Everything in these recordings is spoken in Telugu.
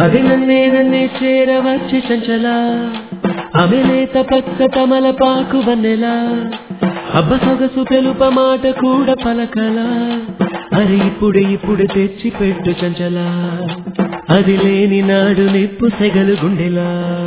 అది నన్నే నన్నే చేరవచ్చి చంచల అమెలేత పచ్చ తమల పాకు వన్నెలా అబ్బ సొగసు తెలుప మాట కూడా పలకల అది ఇప్పుడు ఇప్పుడు తెచ్చి పెట్టు చంచల అది లేని నాడు నిప్పు సెగలు గుండెలా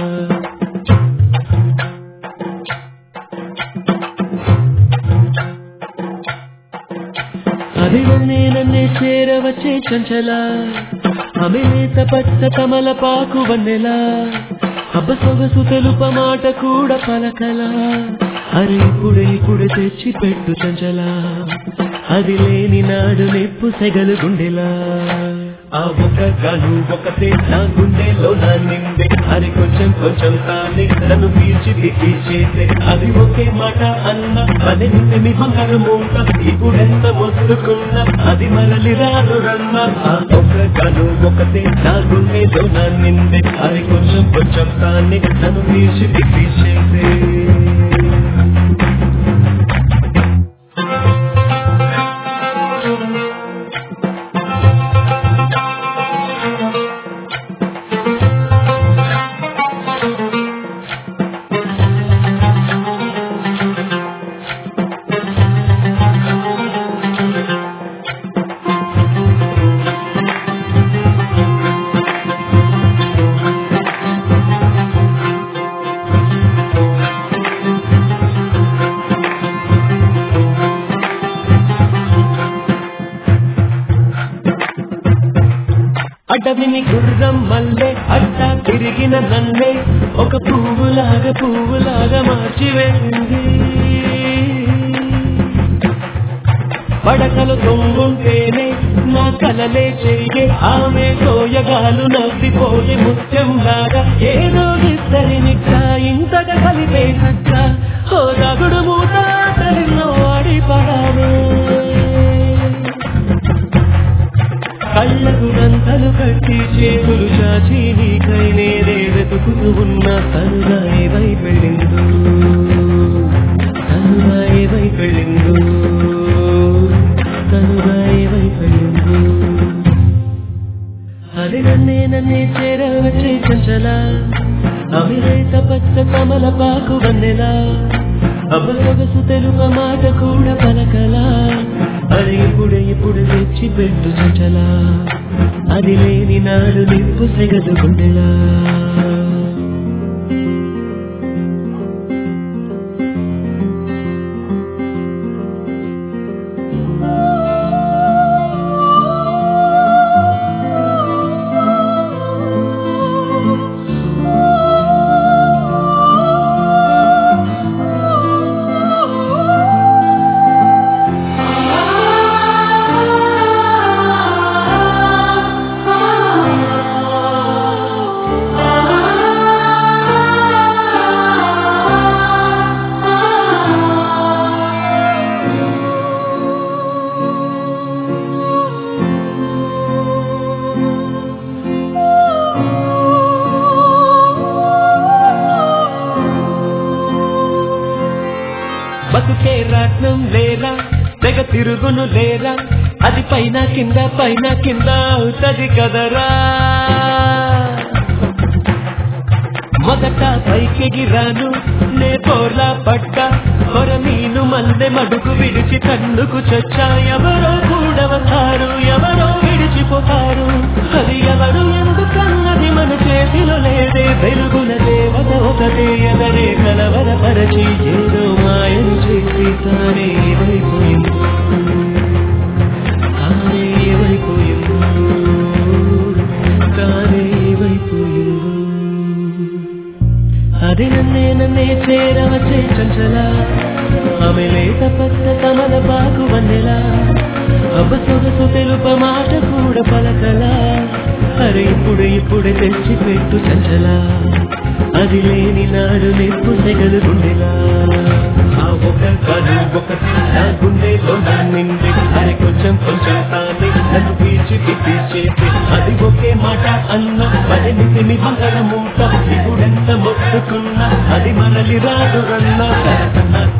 అది నన్నే నన్నే చేరవచ్చే చంచల అమిలేత పచ్చ కమల పాకు వన్నెలా అబ్బ సొగసు తెలుప మాట కూడా పలకల అరే ఇప్పుడు ఇప్పుడు తెచ్చి పెట్టు చంచల అది లేని నాడు నిప్పు సెగలు గుండెలా ఆ ఒక గను ఒకటే నా గుండెలో నా నిందే అది కొంచెం కొంచెం తానే నన్ను పీల్చి పీల్చేసే అది ఒకే మాట అన్న అది నిండి బంగారు మూట ఇప్పుడెంత మొత్తుకున్నా అది మరలి రాను రన్న ఆ ఒక గను ఒకటే నా గుండెలో నా నిందే అది కొంచెం కొంచెం తానే నన్ను పీల్చి పీల్చేసే అడవిని గుర్రం మల్లె అడ్డ తిరిగిన నన్నే ఒక పువ్వులాగా పువ్వులాగా మార్చి వెళ్ళింది పడకలు తొంగుంటేనే నా కలలే చెయ్యే ఆమె సోయగాలు నవ్విపోయే ముత్యం లాగా ఏదో ఇద్దరినిక్క ఇంతగా కలిపేసక్క ఓ దగుడు మూట తరిలో ఆడి పడామే కళ్ళకు గంతలు కట్టి చేతులు చాచి నీకై నేనే వెతుకుతూ ఉన్న తనుగా ఏవై పెళ్ళిందు తనుగా ఏవై పెళ్ళిందు తనుగా ఏవై పెళ్ళిందు అది నన్నే నన్నే చేరవచ్చే చంచల అమిరేత పచ్చ కమల పాకు వన్నెలా అబ్బసొగసు తెలుప మాట కూడా పలకలా అది ఇప్పుడు ఇప్పుడు తెచ్చి పెట్టు చంచల అది లేని నాడు నిప్పు సెగదు గుండెలా బతుకే రత్నం లేరా తెగ తిరుగును లేరా అది పైన కింద పైన కింద అవుతది కదరా మొదట పైకెగిరాను నే పోర్లా పడ్డ కొర మీను మల్లె మడుగు విడిచి కన్నుకు చచ్చా ఎవరో కూడవతారు ఎవరో విడిచిపోతారు అది ఎవరు ఎందుకన్నది మన చేతిలో లేదే వెలుగుల దేవత ఒకటే ఎదరే కలవరపరచి ఏదో మాయం చేసి తానే ఏమైపోయింది తానే ఏమైపోయింది తానే ఏమైపోయింది అది నన్నే నన్నే చేరవచ్చే చంచల ఆమె లేత పచ్చ కమల పాకు వన్నెలా అబ్బ సొగసు తెలుప మాట కూడా పలకలా అరే ఇప్పుడు ఇప్పుడు తెచ్చి పెట్టు చంచల అది లేని నాడు నిప్పు సెగలు గుండెలా ఆ ఒక గను ఒకటి నా గుండెలో నా నిందే అది కొంచెం కొంచెం తానే నన్ను పీల్చి పీల్చేసే అది ఒకే మాట అన్న పది నిమిమి బంగార మూట ఇప్పుడెంత మొత్తుకున్నా అది మరలి రాదు రన్న